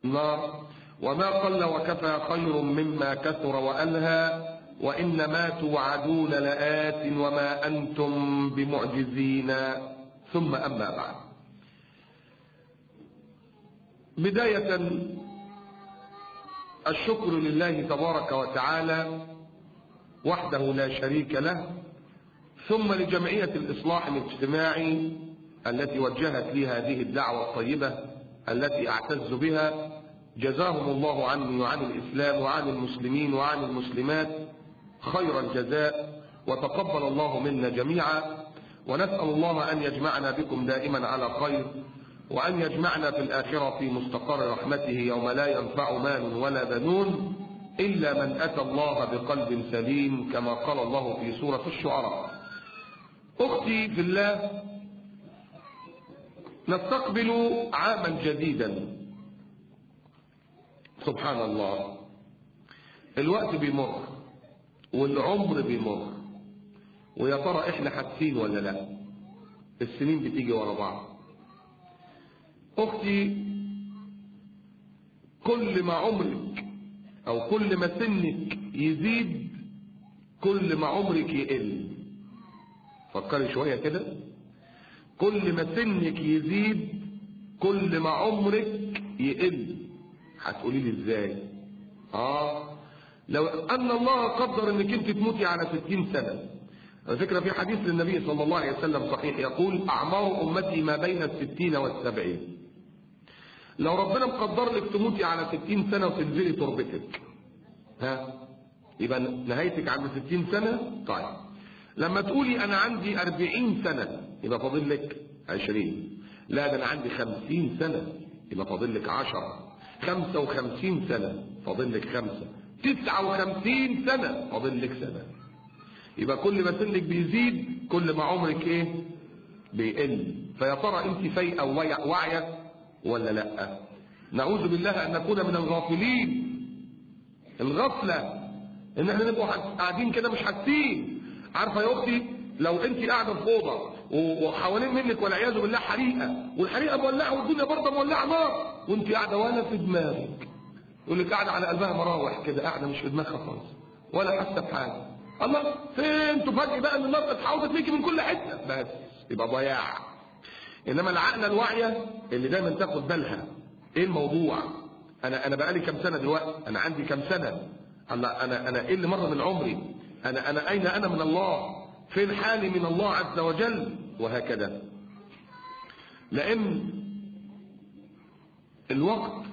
النار وما قل وكفى خير مما كثر وألهى وإن ما توعدون لآت وما أنتم بمعجزين ثم أما بعد بداية الشكر لله تبارك وتعالى وحده لا شريك له ثم لجمعية الإصلاح الاجتماعي التي وجهت لي هذه الدعوة الطيبة التي أعتز بها جزاهم الله عني وعن الإسلام وعن المسلمين وعن المسلمات خير الجزاء وتقبل الله منا جميعا ونسأل الله أن يجمعنا بكم دائما على خير وأن يجمعنا في الآخرة في مستقر رحمته يوم لا ينفع مال ولا بنون إلا من أتى الله بقلب سليم كما قال الله في سورة الشعراء أختي في الله نستقبل عاما جديدا سبحان الله الوقت بيمر والعمر بيمر ويا ترى احنا حاسين ولا لا السنين بتيجي ورا بعض اختي كل ما عمرك او كل ما سنك يزيد كل ما عمرك يقل فكري شوية كده كل ما سنك يزيد كل ما عمرك يقل هتقولي لي ازاي اه لو ان الله قدر انك انت تموتي على ستين سنة على فكرة في حديث للنبي صلى الله عليه وسلم صحيح يقول اعمار امتي ما بين الستين والسبعين لو ربنا مقدر لك تموتي على ستين سنة وتنزلي تربتك ها يبقى نهايتك عند ستين سنة طيب لما تقولي انا عندي اربعين سنة يبقى فاضل لك عشرين لا ده انا عندي خمسين سنة يبقى فاضل لك عشرة خمسة وخمسين سنة فاضل لك خمسة تسعة وخمسين سنة فاضل لك سنة يبقى كل ما سنك بيزيد كل ما عمرك ايه بيقل فيا ترى انت فايقة واعية ولا لا نعوذ بالله ان نكون من الغافلين الغفلة ان احنا نبقى قاعدين كده مش حاسين عارفة يا اختي لو انت قاعدة في اوضة وحوالين منك والعياذ بالله حريقة والحريقة مولعة والدنيا برضه مولعة نار وانت قاعدة ولا في دماغك يقول لك قاعدة على قلبها مراوح كده قاعدة مش في دماغها خالص ولا حاسة بحاجة الله فين تفاجئ بقى ان النار اتحوطت ليكي من كل حتة بس يبقى ضياع انما العقله الواعيه اللي دايما تاخد بالها ايه الموضوع انا انا بقالي كام سنه دلوقتي انا عندي كام سنه انا انا انا ايه اللي مر من عمري انا انا اين انا من الله فين حالي من الله عز وجل وهكذا لان الوقت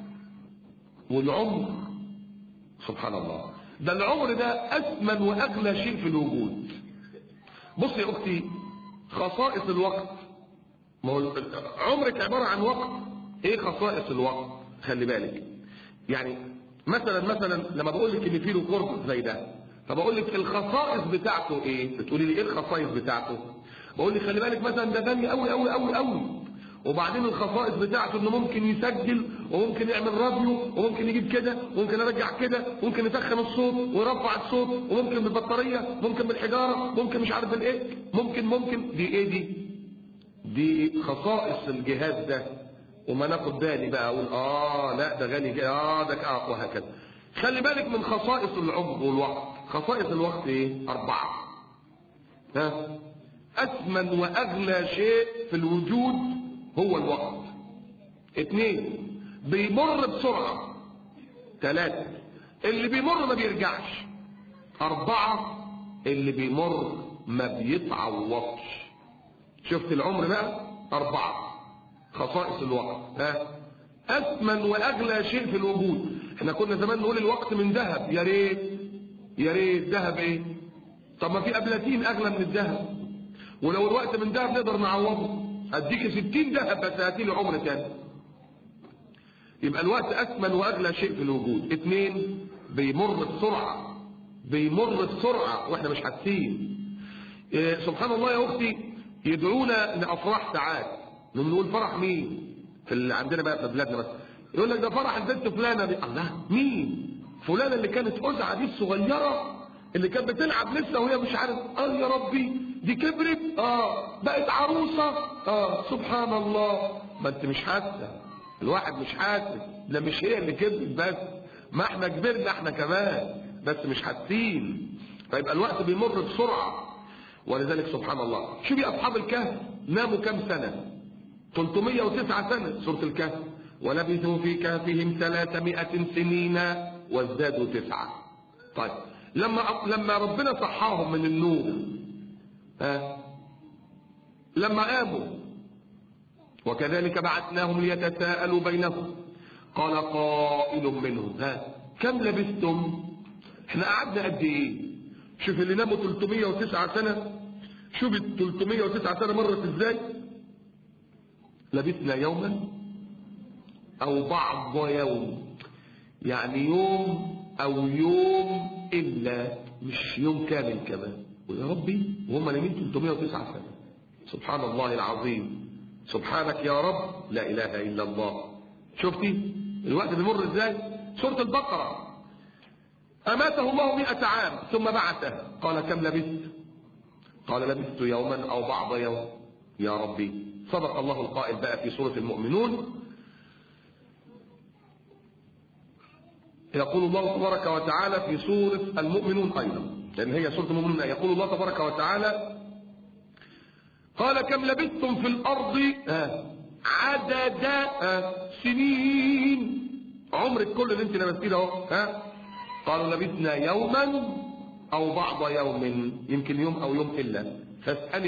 والعمر سبحان الله ده العمر ده اثمن واغلى شيء في الوجود بص يا اختي خصائص الوقت ما هو عمرك عبارة عن وقت ايه خصائص الوقت خلي بالك يعني مثلا مثلا لما بقول لك ان في له قرب زي ده فبقول لك الخصائص بتاعته ايه بتقولي لي ايه الخصائص بتاعته بقول لك خلي بالك مثلا ده غني قوي قوي قوي قوي وبعدين الخصائص بتاعته انه ممكن يسجل وممكن يعمل راديو وممكن يجيب كده وممكن يرجع كده ممكن يسخن الصوت ويرفع الصوت وممكن بالبطاريه ممكن بالحجاره ممكن مش عارف بالايه ممكن ممكن دي ايه دي دي خصائص الجهاز ده وما ناخد بالي بقى اقول اه لا ده غني اه ده اه وهكذا خلي بالك من خصائص العمر والوقت خصائص الوقت ايه اربعه ها اثمن واغلى شيء في الوجود هو الوقت اثنين بيمر بسرعه ثلاثه اللي بيمر ما بيرجعش اربعه اللي بيمر ما بيتعوضش شفت العمر بقى أربعة خصائص الوقت ها أثمن وأغلى شيء في الوجود احنا كنا زمان نقول الوقت من ذهب يا ريت يا ريت ذهب ايه طب ما في أبلاتين أغلى من الذهب ولو الوقت من ذهب نقدر نعوضه أديك ستين ذهب بس هاتي لي عمر تاني يبقى الوقت أثمن وأغلى شيء في الوجود اتنين بيمر بسرعة بيمر بسرعة واحنا مش حاسين إيه سبحان الله يا أختي يدعونا لافراح ساعات نقول فرح مين في اللي عندنا بقى في بلادنا بس يقول لك ده فرح البنت فلانه دي الله مين فلانه اللي كانت أزعة دي الصغيره اللي كانت بتلعب لسه وهي مش عارف اه يا ربي دي كبرت اه بقت عروسه اه سبحان الله ما انت مش حاسه الواحد مش حاسس ده مش هي اللي كبرت بس ما احنا كبرنا احنا كمان بس مش حاسين فيبقى الوقت بيمر بسرعة ولذلك سبحان الله شوفي أصحاب الكهف ناموا كم سنة 309 سنة سورة الكهف ولبثوا في كهفهم 300 سنين وازدادوا تسعة طيب لما لما ربنا صحاهم من النوم ها لما قاموا وكذلك بعثناهم ليتساءلوا بينهم قال قائل منهم ها كم لبثتم احنا قعدنا قد ايه شوف اللي ناموا 309 سنة شوف ال 309 سنة مرت ازاي لبثنا يوما او بعض يوم يعني يوم او يوم الا مش يوم كامل كمان ويا ربي وهم نايمين 309 سنة سبحان الله العظيم سبحانك يا رب لا اله الا الله شفتي الوقت بيمر ازاي سورة البقرة أماته الله مئة عام ثم بعثه قال كم لبثت قال لبثت يوما أو بعض يوم يا ربي صدق الله القائل بقى في سورة المؤمنون يقول الله تبارك وتعالى في سورة المؤمنون أيضا لأن هي سورة المؤمنون يقول الله تبارك وتعالى قال كم لبثتم في الأرض عدد سنين عمرك كل اللي انت لبستيه ده اهو ها قالوا لبثنا يوما او بعض يوم يمكن يوم او يوم الا فاسال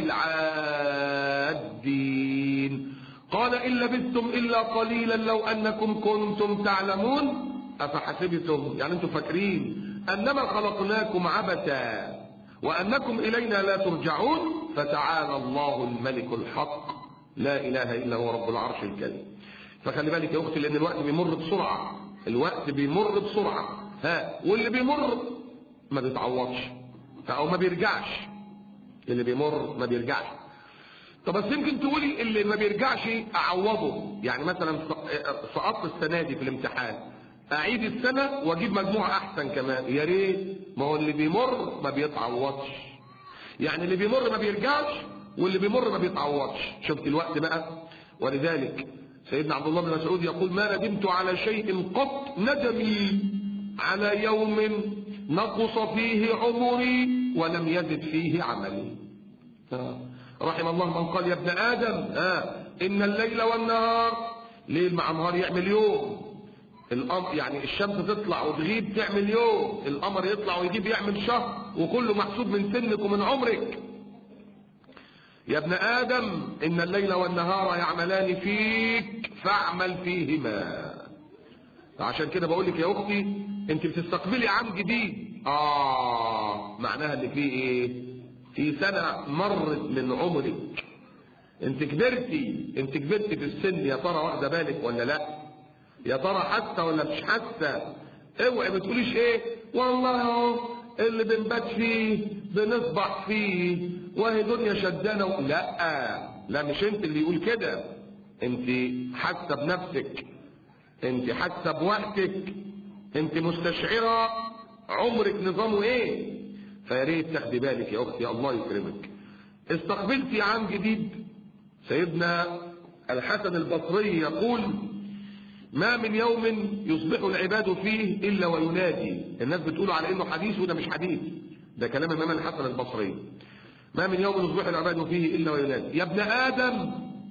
العادين قال ان لبثتم الا قليلا لو انكم كنتم تعلمون افحسبتم يعني انتم فاكرين انما خلقناكم عبثا وانكم الينا لا ترجعون فتعالى الله الملك الحق لا اله الا هو رب العرش الكريم فخلي بالك يا اختي لان الوقت بيمر بسرعه الوقت بيمر بسرعه ها واللي بيمر ما بيتعوضش او ما بيرجعش اللي بيمر ما بيرجعش طب بس يمكن تقولي اللي ما بيرجعش اعوضه يعني مثلا سقطت السنه دي في الامتحان اعيد السنه واجيب مجموع احسن كمان يا ريت ما هو اللي بيمر ما بيتعوضش يعني اللي بيمر ما بيرجعش واللي بيمر ما بيتعوضش شفت الوقت بقى ولذلك سيدنا عبد الله بن مسعود يقول ما ندمت على شيء قط ندمي على يوم نقص فيه عمري ولم يزد فيه عملي رحم الله من قال يا ابن آدم آه إن الليل والنهار ليل مع نهار يعمل يوم الأمر يعني الشمس تطلع وتغيب تعمل يوم القمر يطلع ويجيب يعمل شهر وكله محسوب من سنك ومن عمرك يا ابن آدم إن الليل والنهار يعملان فيك فاعمل فيهما عشان كده بقول لك يا أختي أنت بتستقبلي عام جديد آه معناها إن في إيه؟ في سنة مرت من عمرك أنت كبرتي أنت كبرتي في السن يا ترى واخدة بالك ولا لأ؟ يا ترى حاسة ولا مش حاسة؟ اوعي ما تقوليش إيه؟ والله اللي بنبات فيه بنصبح فيه وهي دنيا شدانة و... لا لا مش انت اللي يقول كده انت حاسه بنفسك انت حاسه بوقتك انت مستشعره عمرك نظامه ايه فيا ريت تاخدي بالك يا اختي الله يكرمك استقبلتي عام جديد سيدنا الحسن البصري يقول ما من يوم يصبح العباد فيه الا وينادي الناس بتقول على انه حديث وده مش حديث ده كلام الامام الحسن البصري ما من يوم يصبح العباد فيه الا وينادي يا ابن ادم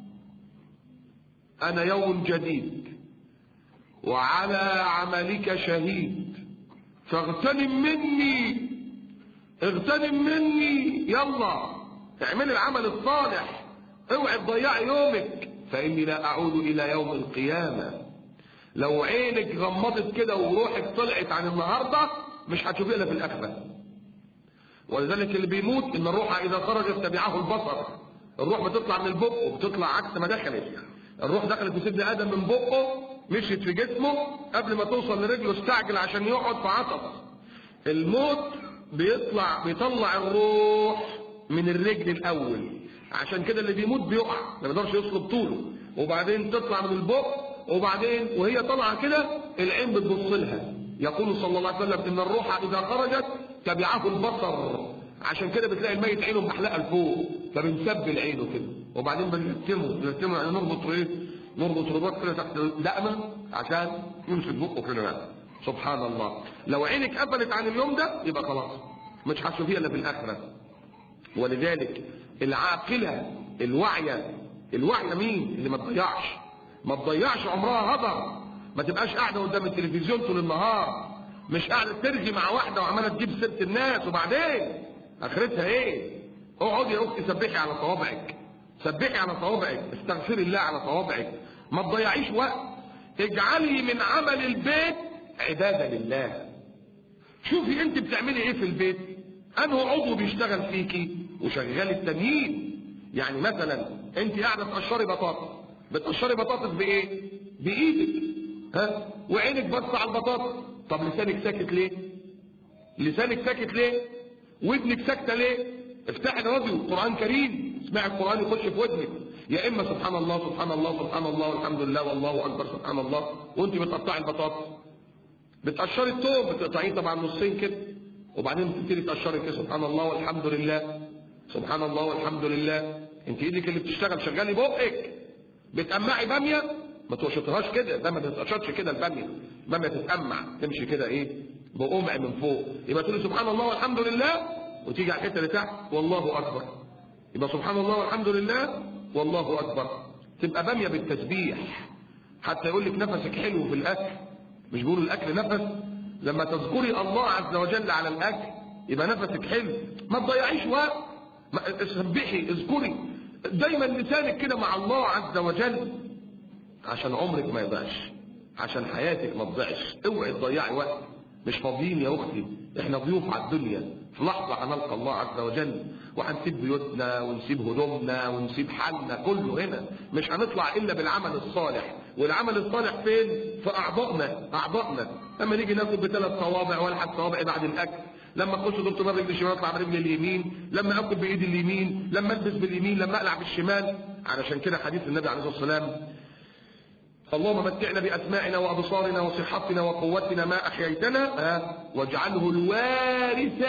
انا يوم جديد وعلى عملك شهيد فاغتنم مني اغتنم مني يلا اعمل العمل الصالح اوعي تضيعي يومك فاني لا اعود الى يوم القيامه لو عينك غمضت كده وروحك طلعت عن النهارده مش هتشوفيها الا في الاخره ولذلك اللي بيموت ان الروح اذا خرجت تبعه البصر الروح بتطلع من البق وبتطلع عكس ما دخلت الروح دخلت في سيدنا ادم من بقه مشيت في جسمه قبل ما توصل لرجله استعجل عشان يقعد فعطس الموت بيطلع بيطلع الروح من الرجل الاول عشان كده اللي بيموت بيقع ما يقدرش يصلب طوله وبعدين تطلع من البق وبعدين وهي طالعه كده العين بتبص لها يقول صلى الله عليه وسلم ان الروح اذا خرجت تبعه البصر عشان كده بتلاقي الميت عينه محلقه لفوق فبنسبل عينه كده وبعدين بنلتمه بنلتمه يعني نربط ايه نربط رباط كده تحت دقنه عشان يمسك بقه كده سبحان الله لو عينك قفلت عن اليوم ده يبقى خلاص مش هتشوفيها الا في الاخره ولذلك العاقله الواعيه الواعيه مين اللي ما تضيعش ما تضيعش عمرها هدر ما تبقاش قاعده قدام التلفزيون طول النهار مش قاعده ترغي مع واحده وعماله تجيب سيره الناس وبعدين اخرتها ايه اقعدي يا اختي سبحي على صوابعك سبحي على صوابعك استغفري الله على صوابعك ما تضيعيش وقت اجعلي من عمل البيت عباده لله شوفي انت بتعملي ايه في البيت انه عضو بيشتغل فيكي وشغال التانيين يعني مثلا انت قاعده تقشري بطاطس بتقشري بطاطس بايه بايدك ها وعينك بص على البطاطس طب لسانك ساكت ليه لسانك ساكت ليه ودنك ساكته ليه افتحي الراديو قران كريم اسمعي القران يخش في ودنك يا اما سبحان الله سبحان الله سبحان الله والحمد لله والله اكبر سبحان الله وانت بتقطعي البطاطس بتقشري الثوم بتقطعيه طبعا نصين كده وبعدين تبتدي تقشري كده سبحان الله والحمد لله سبحان الله والحمد لله انت ايدك اللي بتشتغل شغالي بقك بتقمعي باميه ما توشطهاش كده ده ما تتقشطش كده الباميه الباميه تتقمع تمشي كده ايه بقمع من فوق يبقى تقولي سبحان الله والحمد لله وتيجي على الحته اللي تحت والله اكبر يبقى سبحان الله والحمد لله والله اكبر تبقى باميه بالتسبيح حتى يقول لك نفسك حلو في الاكل مش بيقولوا الاكل نفس لما تذكري الله عز وجل على الاكل يبقى نفسك حلو ما تضيعيش وقت سبحي اذكري دايما لسانك كده مع الله عز وجل عشان عمرك ما يضيعش عشان حياتك ما تضيعش اوعي تضيعي وقت مش فاضيين يا اختي احنا ضيوف على الدنيا في لحظه هنلقى الله عز وجل وهنسيب بيوتنا ونسيب هدومنا ونسيب حالنا كله هنا مش هنطلع الا بالعمل الصالح والعمل الصالح فين في اعضائنا اعضائنا لما نيجي ناكل بثلاث صوابع والحد صوابعي بعد الاكل لما اخش دكتور رجل الشمال اطلع برجل اليمين لما اكل بايدي اليمين لما البس باليمين لما اقلع بالشمال علشان كده حديث النبي عليه الصلاه والسلام اللهم متعنا بأسماعنا وأبصارنا وصحتنا وقوتنا ما أحييتنا واجعله الوارث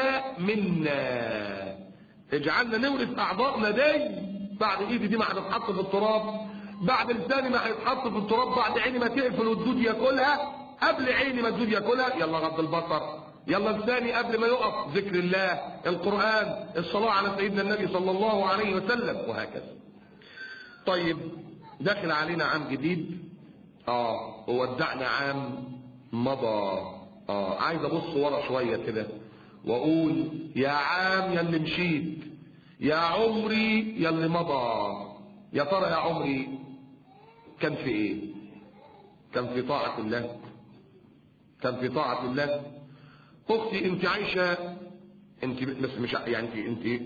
منا اجعلنا نورث أعضائنا دي بعد إيدي دي ما هتتحط في التراب بعد لساني ما هيتحط في التراب بعد عيني ما تقفل والدود ياكلها قبل عيني ما الدود ياكلها يلا غض البصر يلا لساني قبل ما يقف ذكر الله القرآن الصلاة على سيدنا النبي صلى الله عليه وسلم وهكذا طيب داخل علينا عام جديد اه وودعنا عام مضى اه عايز ابص ورا شويه كده واقول يا عام يا اللي مشيت يا عمري يا اللي مضى يا ترى يا عمري كان في ايه كان في طاعه الله كان في طاعه الله اختي انت عايشه انت بس مش يعني انت انت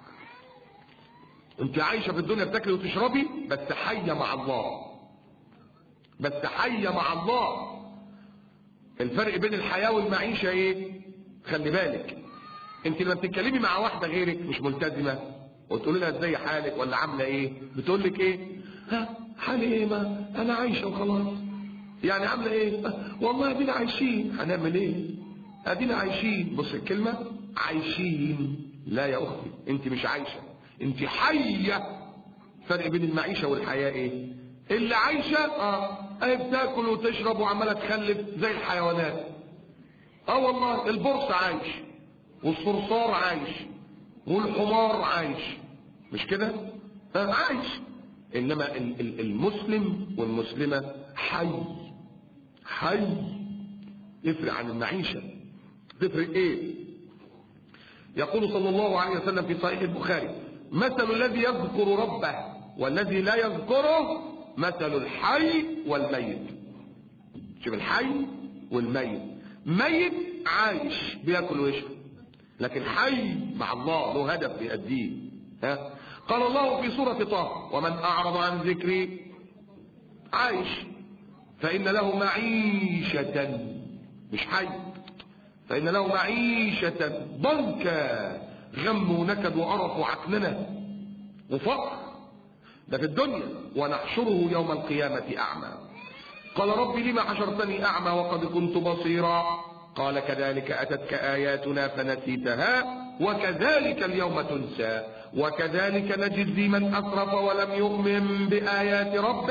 انت عايشه في الدنيا بتاكلي وتشربي بس حيه مع الله بس حية مع الله الفرق بين الحياة والمعيشة ايه خلي بالك انت لما بتتكلمي مع واحدة غيرك مش ملتزمة وتقول لها ازاي حالك ولا عاملة ايه بتقول لك ايه ها حالي ايه ما انا عايشة وخلاص يعني عاملة ايه والله ادينا عايشين هنعمل ايه ادينا عايشين بص الكلمة عايشين لا يا اختي انت مش عايشة انت حية فرق بين المعيشة والحياة ايه اللي عايشة اه اهي بتاكل وتشرب وعمالة تخلف زي الحيوانات اه والله البرص عايش والصرصار عايش والحمار عايش مش كده اه عايش انما المسلم والمسلمة حي حي يفرق عن المعيشة تفرق ايه يقول صلى الله عليه وسلم في صحيح البخاري مثل الذي يذكر ربه والذي لا يذكره مثل الحي والميت شوف الحي والميت ميت عايش بياكل ويشرب لكن حي مع الله له هدف بيأديه ها قال الله في سورة طه ومن أعرض عن ذكري عايش فإن له معيشة مش حي فإن له معيشة ضنكا غم ونكد وقرف وعكننة وفقر ده في الدنيا ونحشره يوم القيامة أعمى قال رب لما حشرتني أعمى وقد كنت بصيرا قال كذلك أتتك آياتنا فنسيتها وكذلك اليوم تنسى وكذلك نجزي من أسرف ولم يؤمن بآيات ربه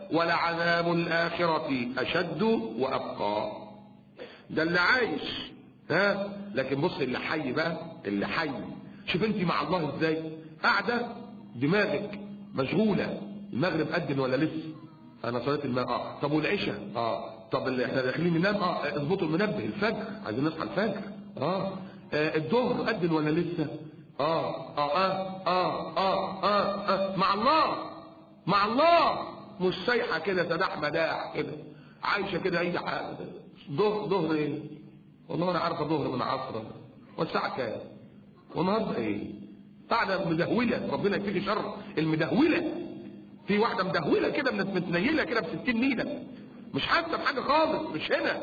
ولعذاب الآخرة أشد وأبقى ده اللي عايش ها لكن بص اللي حي بقى اللي حي شوف انت مع الله ازاي قاعده دماغك مشغوله المغرب قدم ولا لسه انا صلاه الماء اه طب والعشاء اه طب اللي احنا داخلين ننام اه اظبطوا المنبه الفجر عايزين نصحى الفجر اه, آه الظهر قدم ولا لسه آه آه آه آه آه آه, آه مع الله مع الله مش سايحة كده سداح مداح كده عايشة كده أي حاجة ظهر ظهر إيه؟ والله أنا عارفة ظهر من عصر والساعة كام؟ والنهارده إيه؟ قاعدة مدهولة ربنا يكفيك شر المدهولة في واحدة مدهولة كده متنيلة كده ب 60 نيلة مش حاسة بحاجة خالص مش هنا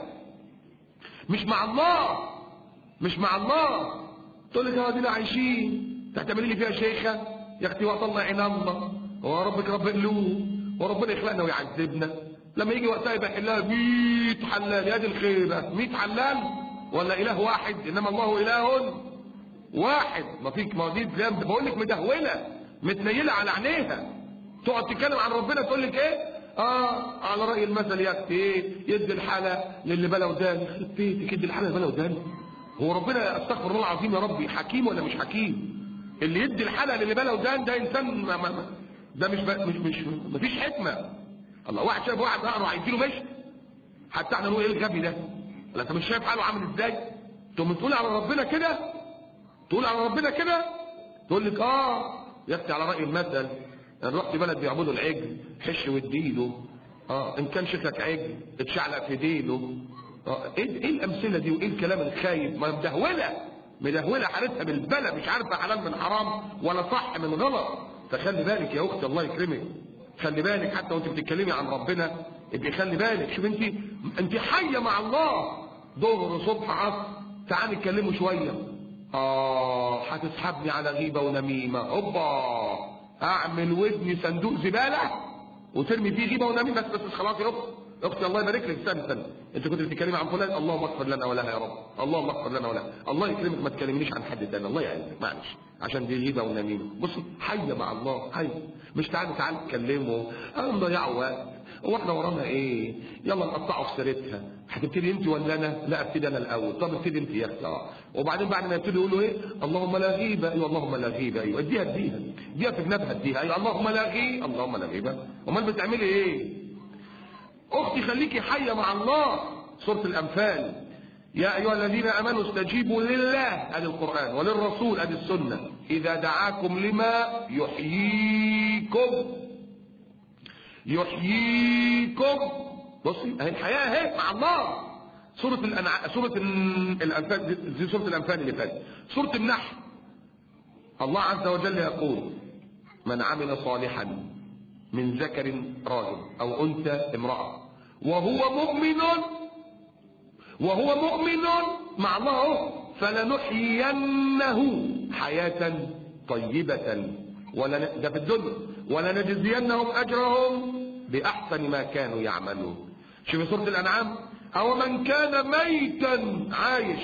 مش مع الله مش مع الله تقول لك اه دي عايشين تعتبري لي فيها شيخه يا اختي وقت الله عين الله هو ربك رب قلوب وربنا يخلقنا ويعذبنا لما يجي وقتها يبقى يحلها 100 حلال يا دي الخيبه 100 حلال ولا اله واحد انما الله اله واحد ما فيك ما دي ذنب بقول لك مدهوله متنيله على عينيها تقعد تتكلم عن ربنا تقول لك ايه اه على راي المثل يا اختي ايه يدي الحاله للي بلا ودان يخرب بيتك يدي الحاله بلا ودان هو ربنا استغفر الله العظيم يا ربي حكيم ولا مش حكيم اللي يدي الحلقه اللي باله ودان ده انسان ما ما ده مش مش مش مفيش حكمه الله واحد شايف واحد اقرع هيديله مشت حتى احنا نقول ايه الغبي ده ولا انت مش شايف حاله عامل ازاي تقوم تقول على ربنا كده تقول على ربنا كده تقول لك اه يا اختي على راي المثل انا رحت بلد بيعبدوا العجل حش واديله اه ان كان شكلك عجل اتشعلق في ديله ايه ايه الامثله دي وايه الكلام الخايب ما مدهوله مدهوله حالتها بالبلا مش عارفه حلال من حرام ولا صح من غلط فخلي بالك يا اختي الله يكرمك خلي بالك حتى وانت بتتكلمي عن ربنا ابقي خلي بالك شوف انت انت حيه مع الله ظهر صبح عصر تعالي نتكلموا شويه اه هتسحبني على غيبه ونميمه هوبا اعمل ودني صندوق زباله وترمي فيه غيبه ونميمه بس بس خلاص يا اختي اختي الله يبارك لك استنى استنى انت كنت بتتكلمي عن فلان اللهم اغفر لنا ولها يا رب اللهم اغفر لنا ولها الله يكرمك ما تكلمنيش عن حد تاني الله يعينك معلش عشان دي غيبه ونميمه بصي حيه مع الله حيه مش تعالى تعالى نتكلموا انا مضيعوا وقت هو احنا ورانا ايه يلا نقطعوا في سيرتها هتبتدي انت ولا انا لا ابتدي انا الاول طب ابتدي انت يا اختي اه وبعدين بعد ما يبتدوا يقولوا ايه اللهم لا غيبه ايوه اللهم لا غيبه ايوه اديها اديها اديها في جنبها اديها ايوه اللهم لا غيبه اللهم لا غيبه امال بتعملي ايه اختي خليكي حيه مع الله سوره الانفال يا ايها الذين امنوا استجيبوا لله ادي القران وللرسول ادي السنه اذا دعاكم لما يحييكم يحييكم بصي اهي الحياه اهي مع الله سوره الأنع... سوره الانفال دي سوره الانفال اللي فاتت سوره النحل الله عز وجل يقول من عمل صالحا من ذكر راجل او انثى امراه وهو مؤمن وهو مؤمن مع الله فلنحيينه حياة طيبة ولا ده في الدنيا ولنجزينهم اجرهم باحسن ما كانوا يعملون شوف سورة الانعام او من كان ميتا عايش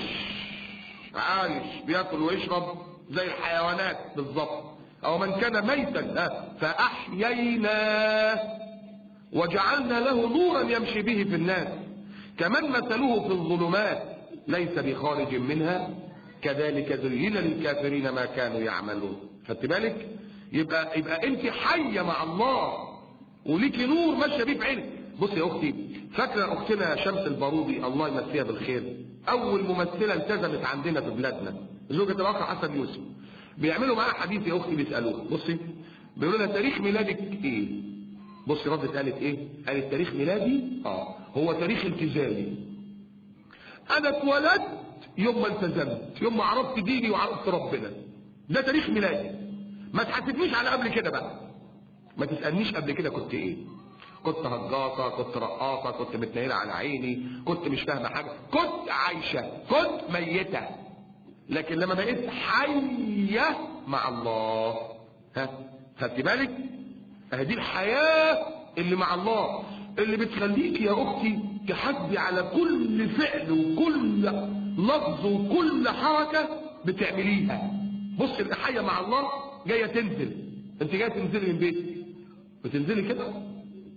عايش بياكل ويشرب زي الحيوانات بالظبط او من كان ميتا فاحييناه وجعلنا له نورا يمشي به في الناس كمن مثله في الظلمات ليس بخارج منها كذلك زين للكافرين ما كانوا يعملون خدت بالك يبقى يبقى انت حيه مع الله وليكي نور ماشيه بيه في عينك بصي يا اختي فاكره اختنا شمس البارودي الله يمسيها بالخير اول ممثله التزمت عندنا في بلادنا زوجة الاخ حسن يوسف بيعملوا معاها حديث يا اختي بيسالوها بصي بيقولوا لها تاريخ ميلادك ايه بصي ردت قالت ايه قالت تاريخ ميلادي اه هو تاريخ التزامي انا اتولدت يوم ما التزمت يوم ما عرفت ديني وعرفت ربنا ده تاريخ ميلادي ما تحاسبنيش على قبل كده بقى ما تسالنيش قبل كده كنت ايه كنت هجاصة كنت رقاصة كنت متنيلة على عيني كنت مش فاهمة حاجة كنت عايشة كنت ميتة لكن لما بقيت حية مع الله ها خدت بالك دي الحياة اللي مع الله اللي بتخليك يا اختي تحدي على كل فعل وكل لفظ وكل حركة بتعمليها بص الحية مع الله جاية تنزل انت جاية تنزلي من بيتك بتنزلي كده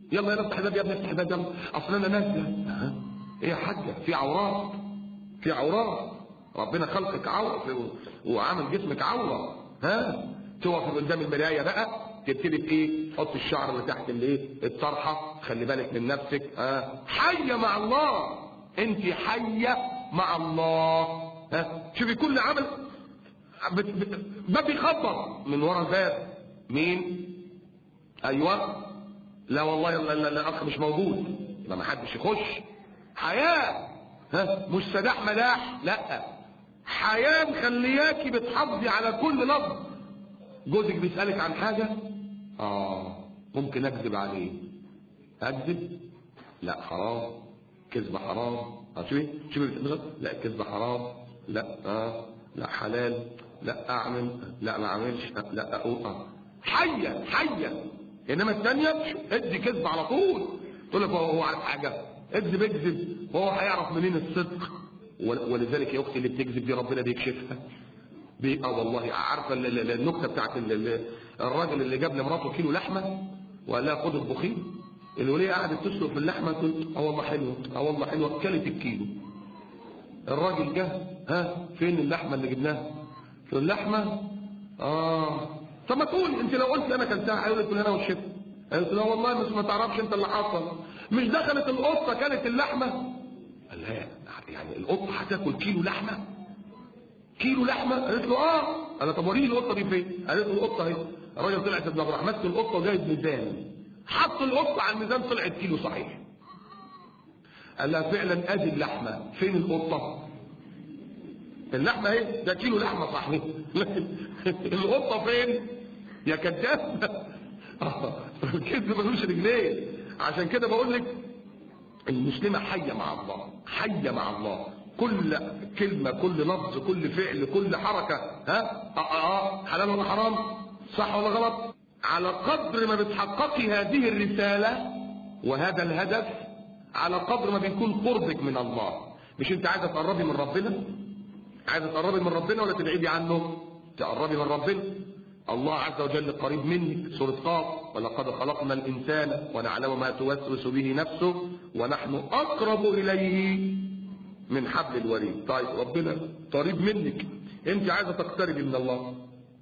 يلا يلا افتح الباب يا ابني افتح الباب يلا اصل انا نازله ها؟ ايه يا حاجه في عورات في عورات ربنا خلقك عورة وعامل جسمك عورة ها تقف قدام المراية بقى تبتدي بايه تحط الشعر اللي تحت الايه الطرحة خلي بالك من نفسك ها حية مع الله انت حية مع الله ها شوفي كل عمل بت- بت- ما بيخبط من ورا باب مين ايوه لا والله لا لا لا اخ مش موجود يبقى ما حدش يخش حياه ها مش سداح مداح لا حياه مخلياكي بتحافظي على كل لفظ جوزك بيسالك عن حاجه اه ممكن اكذب عليه اكذب لا حرام كذب حرام اه شوفي شوفي بتقول لا الكذب حرام لا اه لا حلال لا اعمل لا ما اعملش لا اقول اه حيه حيه انما الثانيه ادي كذب على طول تقول لك هو هو عارف حاجه اكذب اكذب وهو هيعرف منين الصدق ول- ولذلك يا اختي اللي بتكذب دي ربنا بيكشفها بي اه والله عارفه ال- ال- النكته بتاعت ال- ال- الراجل اللي جاب لمراته كيلو لحمه وقال لها خد اطبخيه الوليه قعدت تسلق في اللحمه تقول اه والله حلوه اه والله حلوه كلت الكيلو الراجل جه ها فين اللحمه اللي جبناها في اللحمه اه طب ما تقول انت لو قلت انا كلتها هيقول لك انا والشيف قالت لا والله بس ما تعرفش انت اللي حصل مش دخلت القطه كانت اللحمه قال لها يعني القطه هتاكل كيلو لحمه كيلو لحمه قالت له اه قال طب وريني القطه دي فين قالت له القطه اهي الراجل طلع ابن عبد الرحمن مسك القطه وجايب ميزان حط القطه على الميزان طلعت كيلو صحيح قال لها فعلا ادي اللحمه فين القطه اللحمه اهي ده كيلو لحمه صحيح لكن القطه فين يا كذاب آه، الكذب ملوش رجلين عشان كده بقول لك المسلمة حية مع الله حية مع الله كل كلمة كل لفظ كل فعل كل حركة ها آه آه آه حلال ولا حرام صح ولا غلط على قدر ما بتحققي هذه الرسالة وهذا الهدف على قدر ما بيكون قربك من الله مش انت عايزة تقربي من ربنا عايزة تقربي من ربنا ولا تبعدي عنه تقربي من ربنا الله عز وجل قريب منك سورة قاف ولقد خلقنا الإنسان ونعلم ما توسوس به نفسه ونحن أقرب إليه من حبل الوريد طيب ربنا قريب منك انت عايزة تقتربي من الله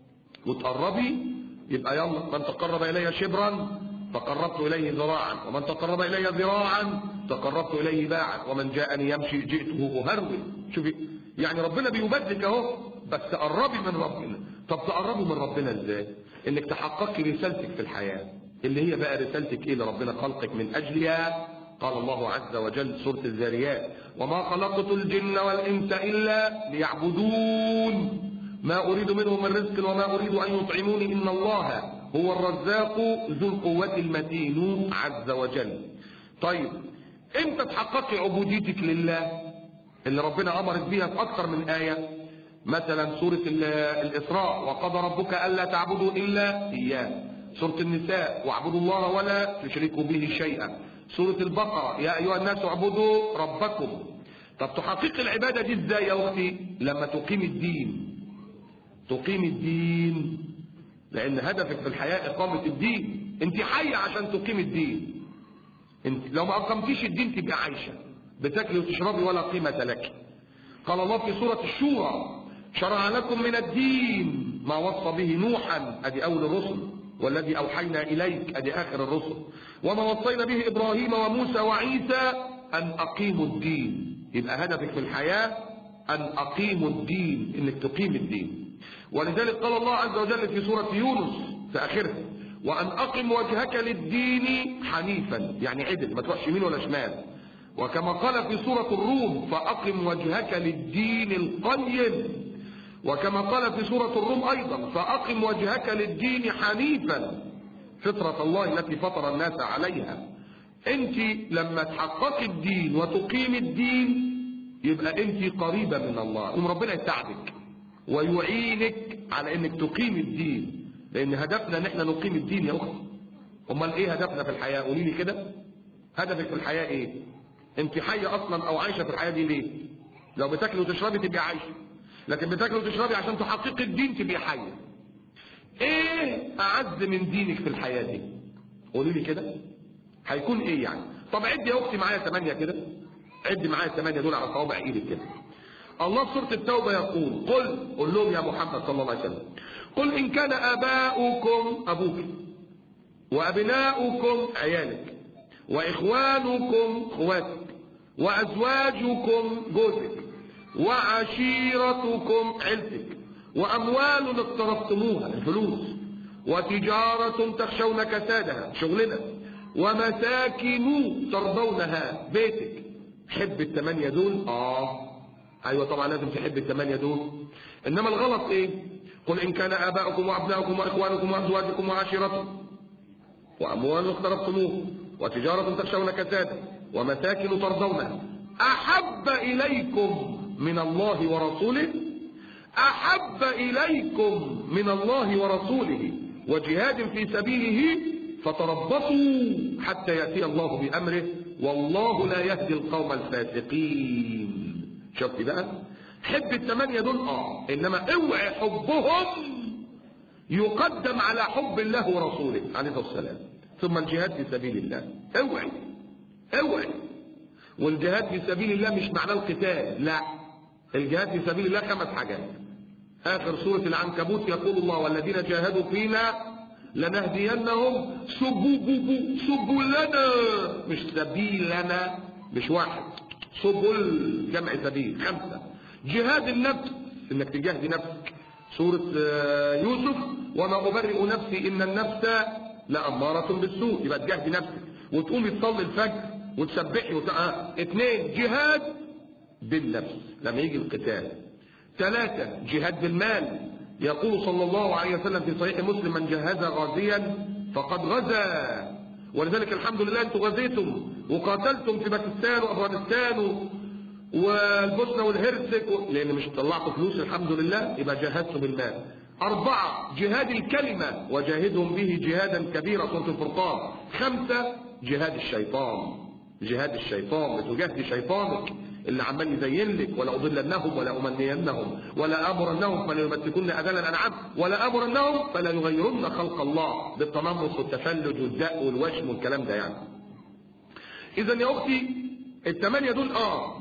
وتقربي يبقى يلا من تقرب إلي شبرا تقربت إليه ذراعا ومن تقرب إلي ذراعا تقربت إليه باعا ومن جاءني يمشي جئته أهرول شوفي يعني ربنا بيبدلك اهو بس تقربي من ربنا طب تقربي من ربنا ازاي انك تحققي رسالتك في الحياة اللي هي بقى رسالتك ايه اللي ربنا خلقك من اجلها قال الله عز وجل سورة الذاريات وما خلقت الجن والانس الا ليعبدون ما اريد منهم من رزق وما اريد ان يطعموني ان الله هو الرزاق ذو القوة المتين عز وجل طيب امتى تحققي عبوديتك لله اللي ربنا امرك بيها في اكثر من آية مثلا سورة ال- الاسراء وقضى ربك الا تعبدوا الا اياه سورة النساء واعبدوا الله ولا تشركوا به شيئا سورة البقرة يا ايها الناس اعبدوا ربكم طب تحقق العبادة دي ازاي يا اختي لما تقيم الدين تقيم الدين لان هدفك في الحياة اقامة الدين انت حية عشان تقيم الدين انت لو ما اقمتيش الدين تبقى عايشة بتاكلي وتشربي ولا قيمة لك قال الله في سورة الشورى شرع لكم من الدين ما وصى به نوحا ادي اول الرسل والذي اوحينا اليك ادي اخر الرسل وما وصينا به ابراهيم وموسى وعيسى ان اقيموا الدين يبقى هدفك في الحياة ان اقيموا الدين انك تقيم الدين ولذلك قال الله عز وجل في سورة يونس في اخرها وان اقم وجهك للدين حنيفا يعني عدل ما تروحش يمين ولا شمال وكما قال في سورة الروم فأقم وجهك للدين القيم وكما قال في سورة الروم أيضا فأقم وجهك للدين حنيفا فطرة الله التي فطر الناس عليها انت لما تحققي الدين وتقيم الدين يبقى انت قريبة من الله يوم ربنا يساعدك ويعينك على انك تقيم الدين لان هدفنا ان احنا نقيم الدين يا اختي امال ايه هدفنا في الحياة قولي لي كده هدفك في الحياة ايه انت حية اصلا او عايشة في الحياة دي ليه لو بتاكلي وتشربي تبقي عايشة لكن بتاكلي وتشربي عشان تحققي الدين تبقي حية ايه اعز من دينك في الحياة دي قولي لي كده هيكون ايه يعني طب عد يا اختي معايا ثمانية كده عد معايا الثمانية دول على صوابع ايدك كده الله في سورة التوبة يقول قل قل لهم يا محمد صلى الله عليه وسلم قل إن كان آباؤكم أبوك وأبناؤكم عيالك وإخوانكم خواتك وأزواجكم جوزك وعشيرتكم عيلتك وأموال اقترفتموها الفلوس وتجارة تخشون كسادها شغلنا ومساكن ترضونها بيتك حب الثمانية دول آه أيوة طبعا لازم تحب الثمانية دول إنما الغلط إيه قل إن كان آباؤكم وأبناؤكم وإخوانكم وأزواجكم وعشيرتكم وأموال اقترفتموها وتجارة تخشون كسادها ومساكن ترضونها أحب إليكم من الله ورسوله أحب إليكم من الله ورسوله وجهاد في سبيله فتربصوا حتى يأتي الله بأمره والله لا يهدي القوم الفاسقين شفت بقى حب الثمانية دول اه انما اوعي حبهم يقدم على حب الله ورسوله عليه الصلاة والسلام ثم الجهاد في سبيل الله اوعي اوعي والجهاد في سبيل الله مش معناه القتال لا الجهاد في سبيل الله خمس حاجات آخر سورة العنكبوت يقول الله والذين جاهدوا فينا لنهدينهم سبل سبلنا مش سبيلنا مش واحد سبل جمع سبيل خمسة جهاد النفس انك تجاهد نفسك سورة يوسف وما أبرئ نفسي إن النفس لأمارة بالسوء يبقى تجاهدي نفسك وتقومي تصلي الفجر وتسبحي وت... آه. اثنين جهاد بالنفس لما يجي القتال ثلاثة جهاد بالمال يقول صلى الله عليه وسلم في صحيح مسلم من جهز غازيا فقد غزا ولذلك الحمد لله انتم غزيتم وقاتلتم في باكستان وافغانستان والبوسنة والهرسك و... لان مش طلعتوا فلوس الحمد لله يبقى جاهدتم بالمال أربعة جهاد الكلمة وجاهدهم به جهادا كبيرا سورة الفرقان خمسة جهاد الشيطان جهاد الشيطان بتجاهد شيطانك اللي عمال يزين لك ولا أضلنهم ولا أمنينهم ولا أمرنهم فلا يمسكن أذان الأنعام ولا أمرنهم فلا يغيرن خلق الله بالتنمص والتفلج والدق والوشم والكلام ده يعني إذا يا أختي الثمانية دول آه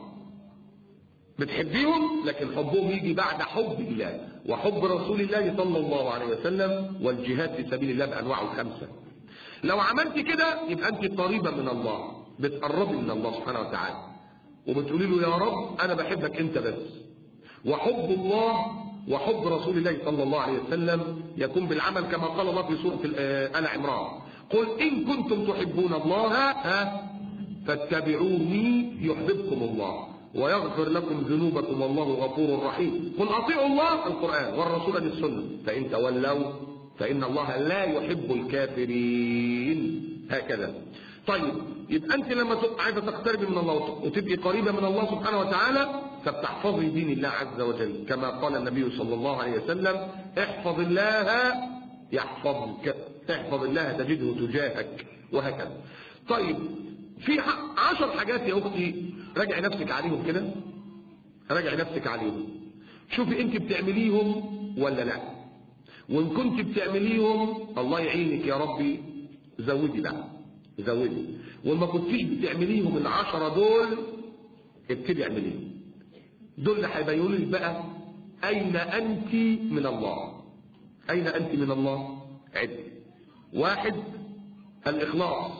بتحبيهم لكن حبهم يجي بعد حب الله وحب رسول الله صلى الله عليه وسلم والجهاد في سبيل الله بأنواعه الخمسة لو عملت كده يبقى أنت قريبة من الله بتقربي من الله سبحانه وتعالى وبتقولي له يا رب أنا بحبك أنت بس وحب الله وحب رسول الله صلى الله عليه وسلم يكون بالعمل كما قال الله في سورة آل عمران قل إن كنتم تحبون الله ها فاتبعوني يحببكم الله ويغفر لكم ذنوبكم والله غفور رحيم قل اطيعوا الله القرآن والرسول السنة فإن تولوا فإن الله لا يحب الكافرين هكذا طيب يبقى أنت لما تبقى عايزة تقتربي من الله وتبقي قريبة من الله سبحانه وتعالى فبتحفظي دين الله عز وجل كما قال النبي صلى الله عليه وسلم احفظ الله يحفظك احفظ الله تجده تجاهك وهكذا طيب في عشر حاجات يا أختي راجعي نفسك عليهم كده راجعي نفسك عليهم شوفي انت بتعمليهم ولا لا وان كنت بتعمليهم الله يعينك يا ربي زودي بقى زودي وما كنتيش بتعمليهم العشرة دول ابتدي اعمليهم دول اللي هيبينوا لك بقى اين انت من الله اين انت من الله عد واحد الاخلاص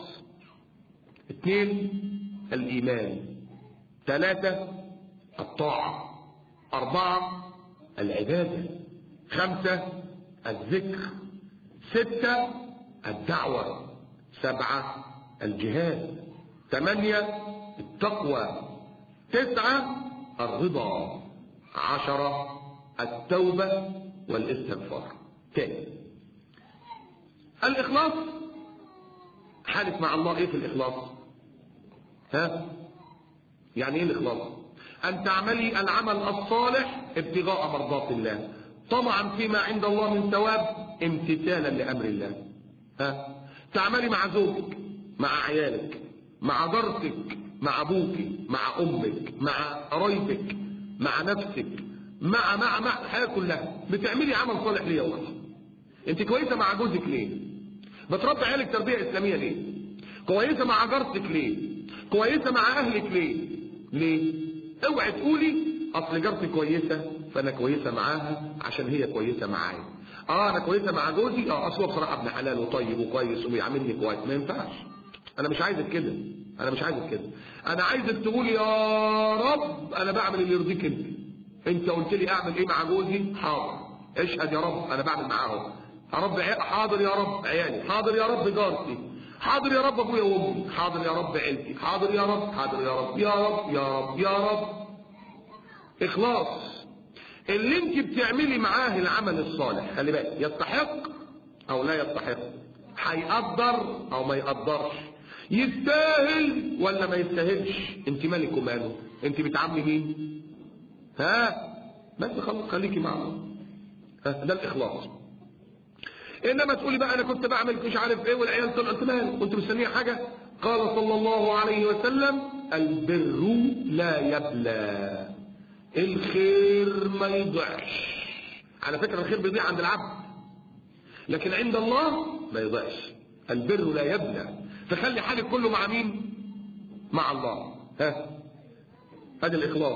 اثنين الايمان ثلاثة الطاعة أربعة العبادة خمسة الذكر ستة الدعوة سبعة الجهاد ثمانية التقوى تسعة الرضا عشرة التوبة والاستغفار تاني الإخلاص حالف مع الله إيه في الإخلاص ها يعني ايه الاخلاص ان تعملي العمل الصالح ابتغاء مرضات الله طمعا فيما عند الله من ثواب امتثالا لامر الله ها تعملي مع زوجك مع عيالك مع جارتك مع ابوك مع امك مع قرايبك مع نفسك مع مع مع الحياه كلها بتعملي عمل صالح ليه يا انت كويسه مع جوزك ليه بتربي عيالك تربيه اسلاميه ليه كويسة مع جارتك ليه كويسة مع اهلك ليه ليه اوعي تقولي اصل جارتي كويسة فانا كويسة معاها عشان هي كويسة معايا اه انا كويسة مع جوزي اه اصل هو بصراحة ابن حلال وطيب وكويس وبيعاملني كويس ما ينفعش انا مش عايزك كده انا مش عايزك كده انا عايزك تقول يا رب انا بعمل اللي يرضيك انت انت قلت لي اعمل ايه مع جوزي حاضر اشهد يا رب انا بعمل معاه يا رب عي- حاضر يا رب عيالي حاضر يا رب جارتي حاضر يا رب ابويا وامي حاضر يا رب عيلتي حاضر يا رب حاضر يا رب يا رب يا رب يا رب اخلاص اللي انت بتعملي معاه العمل الصالح خلي بالك يستحق او لا يستحق هيقدر او ما يقدرش يستاهل ولا ما يستاهلش انت مالك وماله انت بتعاملي مين ها بس خلاص خليكي مع الله ها ده الاخلاص انما تقولي بقى انا كنت بعمل مش عارف ايه والعيال طلعت مال كنت مستنيه حاجه قال صلى الله عليه وسلم البر لا يبلى الخير ما يضيعش على فكره الخير بيضيع عند العبد لكن عند الله ما يضيعش البر لا يبلى فخلي حالك كله مع مين مع الله ها هذا الاخلاص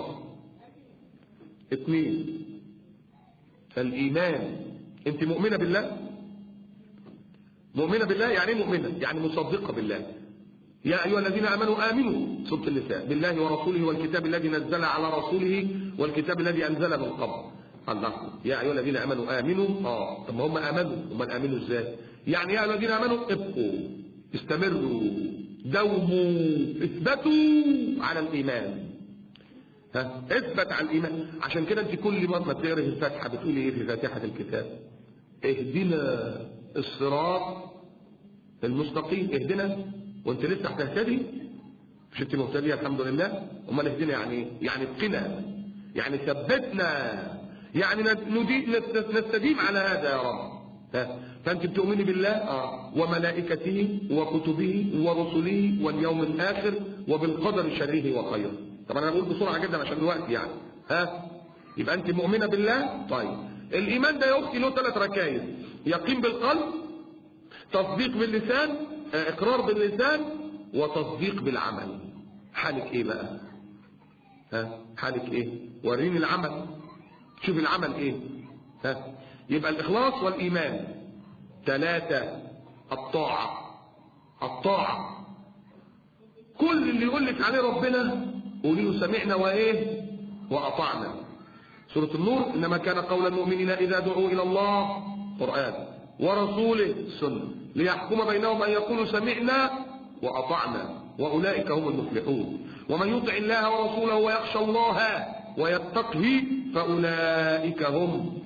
اثنين الايمان انت مؤمنه بالله مؤمنة بالله يعني ايه مؤمنة يعني مصدقة بالله يا أيها الذين آمنوا آمنوا سورة النساء بالله ورسوله والكتاب الذي نزل على رسوله والكتاب الذي أنزل من قبل الله يا أيها الذين آمنوا آمنوا آه طب ما هم آمنوا هم آمنوا إزاي يعني يا أيها الذين آمنوا ابقوا استمروا دوموا اثبتوا على الإيمان ها اثبت على الإيمان عشان كده أنت كل ما تقرأ الفاتحة بتقولي إيه في فاتحة الكتاب اهدنا الصراط المستقيم اهدنا وانت لسه هتهتدي مش انت مهتديه الحمد لله امال اهدنا يعني ايه يعني اتقنا يعني ثبتنا يعني ندي نستديم على هذا يا رب ها فانت بتؤمني بالله اه وملائكته وكتبه ورسله واليوم الاخر وبالقدر شره وخيره طبعا انا بقول بسرعه جدا عشان الوقت يعني ها يبقى انت مؤمنه بالله طيب الايمان ده يا اختي له ثلاث ركائز يقين بالقلب تصديق باللسان اه اقرار باللسان وتصديق بالعمل حالك ايه بقى ها حالك ايه وريني العمل شوف العمل ايه ها يبقى الاخلاص والايمان ثلاثة الطاعة الطاعة كل اللي يقول لك عليه ربنا قولي له سمعنا وايه واطعنا سورة النور انما كان قول المؤمنين اذا دعوا الى الله قرآن ورسوله سنة ليحكم بينهم ان يقولوا سمعنا واطعنا واولئك هم المفلحون ومن يطع الله ورسوله ويخشى الله ويتقه فاولئك هم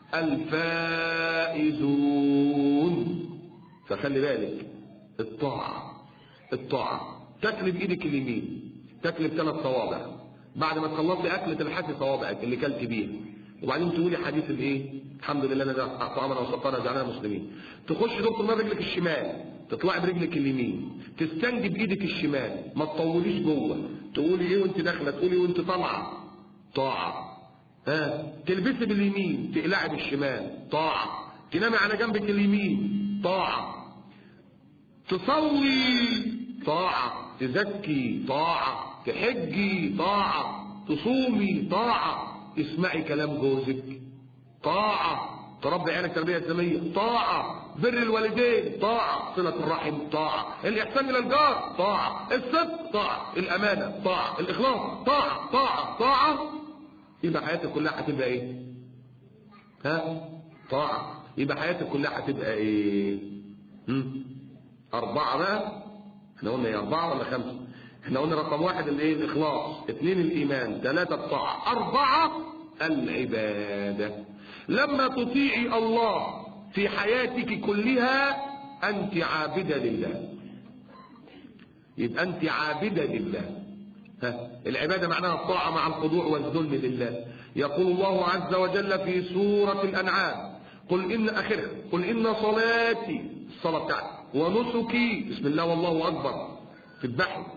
الفائزون فخلي بالك الطاعة الطاعة تاكل بايدك اليمين تاكل بثلاث صوابع بعد ما تخلصي اكلة تلحسي صوابعك اللي كلت بيها وبعدين تقولي حديث الايه الحمد لله انا طعامنا وسطرنا جعلنا مسلمين تخش دكتور ما برجلك الشمال تطلعي برجلك اليمين تستنجي بايدك الشمال ما تطوليش جوه تقولي ايه وانت داخله تقولي وانت طالعه طاعه ها تلبسي باليمين تقلعي بالشمال طاعه تنامي على جنبك اليمين طاعه تصلي طاعه تزكي طاعه تحجي طاعه تصومي طاعه تسمعي كلام جوزك طاعه تربي عيالك تربيه اسلاميه طاعه بر الوالدين طاعه صله الرحم طاعه الاحسان الى الجار طاعه الصدق طاعه الامانه طاعه الاخلاص طاعه طاعه طاعه يبقى حياتك كلها هتبقى ايه ها طاعه يبقى حياتك كلها هتبقى ايه هم؟ اربعه بقى احنا قلنا ايه اربعه ولا خمسه احنا قلنا رقم واحد الايه الاخلاص اثنين الايمان ثلاثه الطاعه اربعه العباده لما تطيعي الله في حياتك كلها انت عابده لله يبقى انت عابده لله ها العباده معناها الطاعه مع الخضوع والذل لله يقول الله عز وجل في سوره الانعام قل ان اخرها قل ان صلاتي الصلاه بتاعتي ونسكي بسم الله والله اكبر في البحر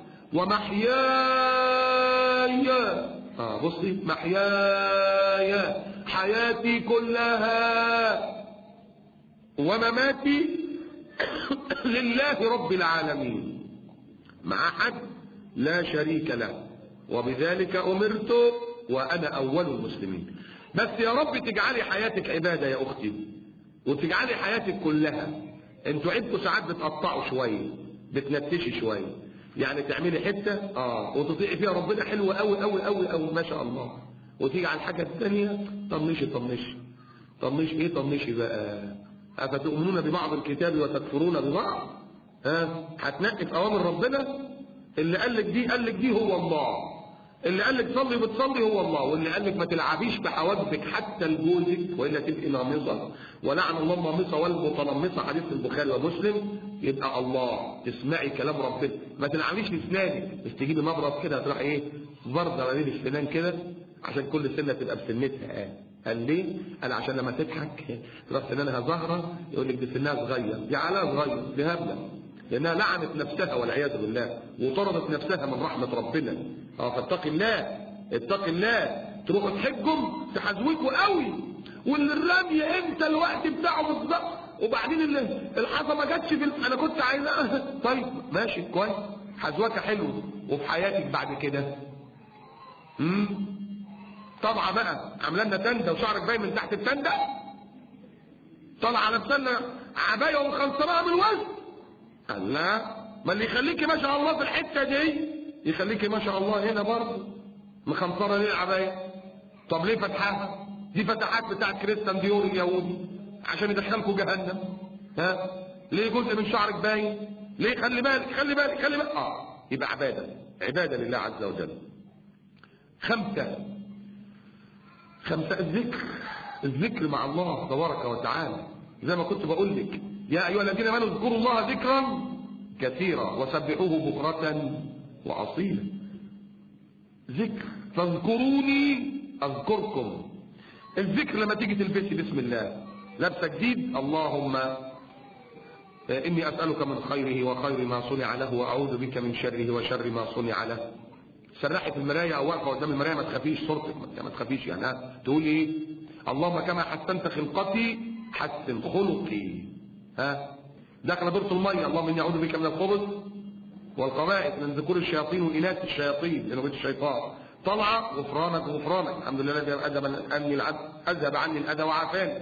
ومحياي اه بصي محياي حياتي كلها ومماتي لله رب العالمين مع حد لا شريك له وبذلك أمرت وأنا أول المسلمين بس يا رب تجعلي حياتك عبادة يا أختي وتجعلي حياتك كلها انتوا عندكم ساعات بتقطعوا شوية بتنتشي شوية يعني تعملي حتة اه وتطيعي فيها ربنا حلوة قوي قوي قوي قوي ما شاء الله وتيجي على الحاجة الثانية طنشي طنشي طنشي ايه طنشي بقى أفتؤمنون ببعض الكتاب وتكفرون ببعض ها هتنقي في أوامر ربنا اللي قال لك دي قال لك دي هو الله اللي قال لك صلي بتصلي هو الله واللي قال لك ما تلعبيش بحواجبك حتى لجوزك والا تبقي نامصه ولعن الله النامصه والمتنمصه حديث البخاري ومسلم يبقى الله تسمعي كلام ربنا ما تلعبيش باسنانك بس تجيبي مبرد كده هتروح ايه برده ما بين السنان كده عشان كل سنه تبقى بسنتها قال قال ليه؟ قال عشان لما تضحك تروح سنانها ظاهره يقول لك دي سنها صغير دي عليها صغير دي هبله لانها لعنت نفسها والعياذ بالله وطردت نفسها من رحمه ربنا اه فاتق الله اتق الله تروحوا تحجم تحزوكوا قوي واللي الرمي امتى الوقت بتاعه بالظبط وبعدين اللي الحصى ما جاتش في ال- انا كنت عايزها طيب ماشي كويس حزوكه حلو وفي حياتك بعد كده امم طالعه بقى عامله لنا تنده وشعرك باين من تحت التنده طالعه لابسه عبايه ومخنصرها من وسط قال لا ما اللي يخليكي ما شاء الله في الحته دي يخليكي ما شاء الله هنا برضه مخنصره ليه العبايه طب ليه فتحها دي فتحات بتاعت كريستيان ديور اليهودي عشان يدخلكم جهنم ها ليه جزء من شعرك باين ليه خلي بالك خلي بالك خلي بالك اه يبقى عباده عباده لله عز وجل خمسه خمسه الذكر الذكر مع الله تبارك وتعالى زي ما كنت بقول لك يا ايها الذين امنوا اذكروا الله ذكرا كثيرا وسبحوه بكرة واصيلا ذكر فاذكروني اذكركم الذكر لما تيجي تلبسي بسم الله لابسه جديد اللهم اني اسالك من خيره وخير ما صنع له واعوذ بك من شره وشر ما صنع له سرحي في المرايه او واقفه قدام المرايه ما تخافيش صورتك ما تخافيش يعني ها تقول ايه اللهم كما حسنت خلقتي حسن خلقي ها داخل دورة المية اللهم اني اعوذ بك من الخبث والقبائث من ذكور الشياطين واناث الشياطين لانه بيت الشيطان طلعة غفرانك غفرانك الحمد لله الذي اذهب عني العد- اذهب عني الاذى وعافاني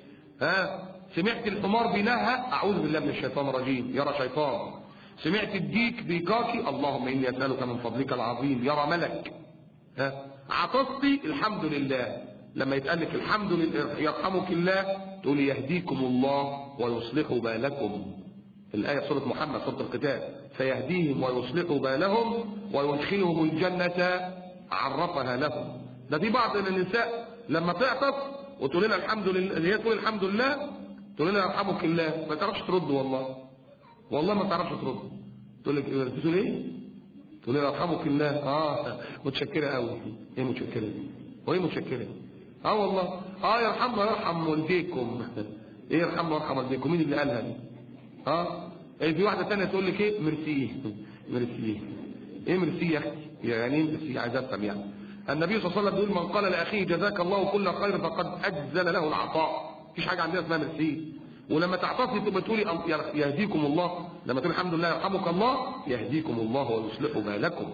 ها سمعت الحمار بينهى اعوذ بالله من الشيطان الرجيم يرى شيطان سمعت الديك بيكاكي اللهم اني اسالك من فضلك العظيم يرى ملك ها عطستي الحمد لله لما يتقال لك الحمد لله يرحمك الله تقول يهديكم الله ويصلح بالكم الآية سورة محمد سورة القتال فيهديهم ويصلح بالهم ويدخلهم الجنة عرفها لهم ده في بعض من النساء لما تعطس وتقول لنا الحمد لله هي تقول الحمد لله تقول لنا يرحمك الله ما تعرفش ترد والله والله ما تعرفش ترد تقول لك إيه؟ تقول ايه تقول لي يرحمك الله اه متشكره قوي ايه متشكره وايه متشكره اه والله اه يرحمنا يرحم والديكم ايه يرحمنا ويرحم والديكم مين اللي قالها دي اه ايه في واحده ثانيه تقول لك ايه ميرسي ميرسي ايه ميرسي يا اختي يعني ايه ميرسي عايز افهم يعني النبي صلى الله عليه وسلم بيقول من قال لاخيه جزاك الله كل خير فقد اجزل له العطاء مفيش حاجه عندنا اسمها ميرسي ولما تعتصي تبقى تقولي أم- يهديكم الله لما تقول الحمد لله يرحمك الله يهديكم الله ويصلح بالكم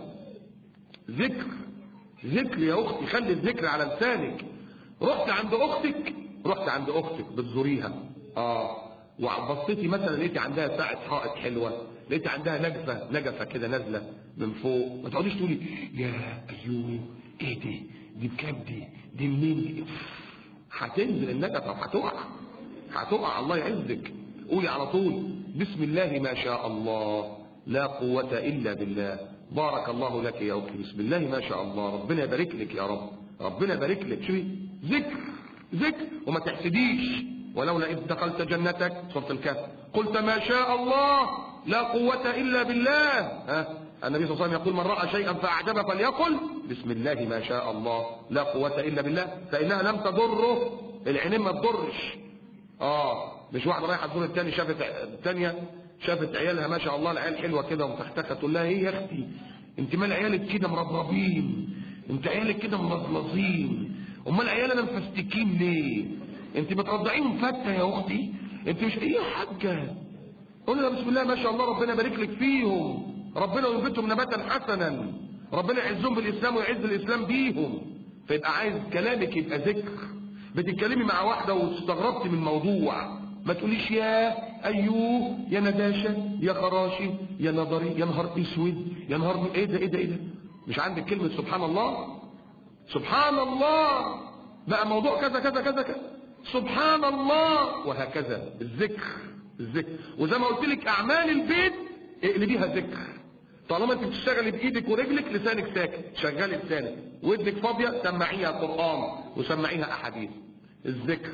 ذكر ذكر يا اختي خلي الذكر على لسانك رحت عند اختك رحت عند اختك بتزوريها اه وبصيتي مثلا لقيتي عندها ساعة حائط حلوة لقيتي عندها نجفة نجفة كده نازلة من فوق ما تقعديش تقولي يا ايوه ايه دي دي بكام دي دي منين دي هتنزل النجفة وهتقع هتقع الله يعزك قولي على طول بسم الله ما شاء الله لا قوة إلا بالله بارك الله لك يا أختي بسم الله ما شاء الله ربنا يبارك لك يا رب ربنا يبارك لك شوفي ذكر ذكر وما تحسديش ولولا إذ دخلت جنتك سورة الكهف قلت ما شاء الله لا قوة إلا بالله ها النبي صلى الله عليه وسلم يقول من رأى شيئا فأعجبه فليقل بسم الله ما شاء الله لا قوة إلا بالله فإنها لم تضره العينين ما تضرش اه مش واحده رايحه تزور التاني شافت التانيه شافت عيالها ما شاء الله العيال حلوه كده ومتختخه تقول لها ايه يا اختي انت مال عيالك كده مربربين انت عيالك كده ملظلظين امال عيالنا مفستكين ليه انت بترضعيهم فته يا اختي انت مش ايه يا حاجه قول لها بسم الله ما شاء الله ربنا يبارك لك فيهم ربنا ينبتهم نباتا حسنا ربنا يعزهم بالاسلام ويعز الاسلام بيهم فيبقى عايز كلامك يبقى ذكر بتتكلمي مع واحده واستغربت من موضوع ما تقوليش يا ايوه يا نداشه يا خراشي يا نظري يا نهار اسود يا نهار ايه ده ايه ده ايه ده مش عندك كلمه سبحان الله سبحان الله بقى موضوع كذا كذا كذا كذا سبحان الله وهكذا الذكر الذكر وزي ما قلت لك اعمال البيت اقلبيها ذكر طالما انت بتشتغلي بايدك ورجلك لسانك ساكت شغلي لسانك ودنك فاضيه سمعيها قران وسمعيها احاديث الذكر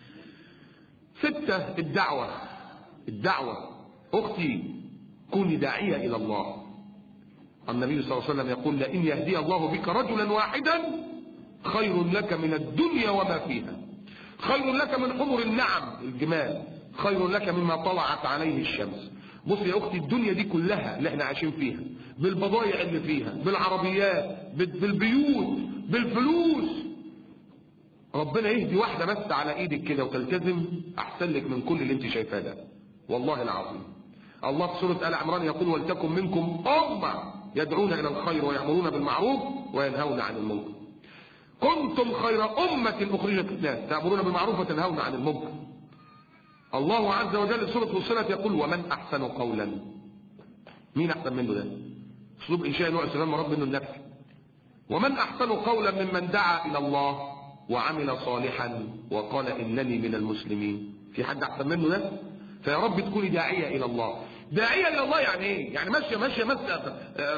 ستة الدعوة الدعوة أختي كوني داعية إلى الله النبي صلى الله عليه وسلم يقول لئن يهدي الله بك رجلا واحدا خير لك من الدنيا وما فيها خير لك من حمر النعم الجمال خير لك مما طلعت عليه الشمس بص يا اختي الدنيا دي كلها اللي احنا عايشين فيها بالبضايع اللي فيها بالعربيات بالبيوت بالفلوس ربنا يهدي واحده بس على ايدك كده وتلتزم احسن لك من كل اللي انت شايفاه ده والله العظيم الله في سوره ال عمران يقول ولتكن منكم امه يدعون الى الخير ويامرون بالمعروف وينهون عن المنكر كنتم خير امه اخرجت للناس تامرون بالمعروف وتنهون عن المنكر الله عز وجل في سوره فصلت يقول ومن احسن قولا مين احسن منه ده اسلوب انشاء نوع السلام مراد منه النفس ومن احسن قولا ممن دعا الى الله وعمل صالحا وقال انني من المسلمين في حد احسن منه ده فيا رب تكوني داعيه الى الله داعيه الى الله يعني ايه يعني ماشيه ماشيه ماشيه